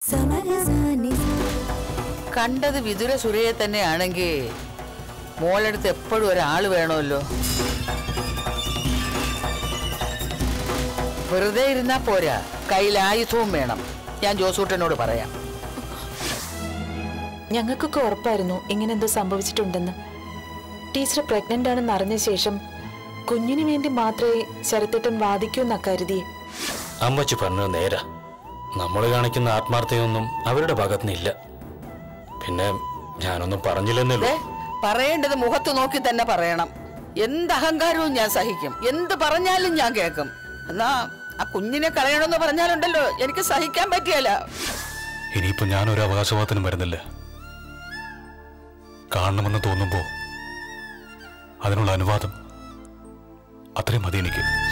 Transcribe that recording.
കണ്ടത് വിതുര സുരയെ തന്നെയാണെങ്കിൽ മോളടുത്ത് എപ്പോഴും ഒരാള് വേണമല്ലോ വെറുതെ ഇരുന്നാ പോരാ കയ്യിൽ ആയുധവും വേണം ഞാൻ ജോസൂട്ടനോട് പറയാം ഞങ്ങൾക്കൊക്കെ ഉറപ്പായിരുന്നു ഇങ്ങനെ എന്തോ സംഭവിച്ചിട്ടുണ്ടെന്ന് ടീച്ചർ പ്രഗ്നന്റ് ആണെന്ന് അറിഞ്ഞ ശേഷം കുഞ്ഞിനു വേണ്ടി മാത്രമേ ശരത്തേട്ടൻ വാദിക്കൂ എന്നാ കരുതി അമ്മച്ചി പറഞ്ഞത് നേരാ നമ്മൾ കാണിക്കുന്ന ആത്മാർത്ഥതയൊന്നും അവരുടെ ഭാഗത്തുനിന്നില്ല പിന്നെ ഞാനൊന്നും പറഞ്ഞില്ലെന്നല്ലോ ദേ, പറയേണ്ടത് മുഖത്ത് നോക്കി തന്നെ പറയണം എന്ത് അഹങ്കാരവും ഞാൻ സഹിക്കും എന്ത് പറഞ്ഞാലും ഞാൻ കേൾക്കും എന്നാ ആ കുഞ്ഞിനെ കളയണമെന്ന് പറഞ്ഞാലുണ്ടല്ലോ എനിക്ക് സഹിക്കാൻ പറ്റിയല്ല ഇനിയിപ്പോ ഞാനൊരു അവകാശവാദത്തിനും വരുന്നില്ല കാണണമെന്ന് തോന്നുമ്പോ അതിനുള്ള അനുവാദം അത്രയും മതി എനിക്ക്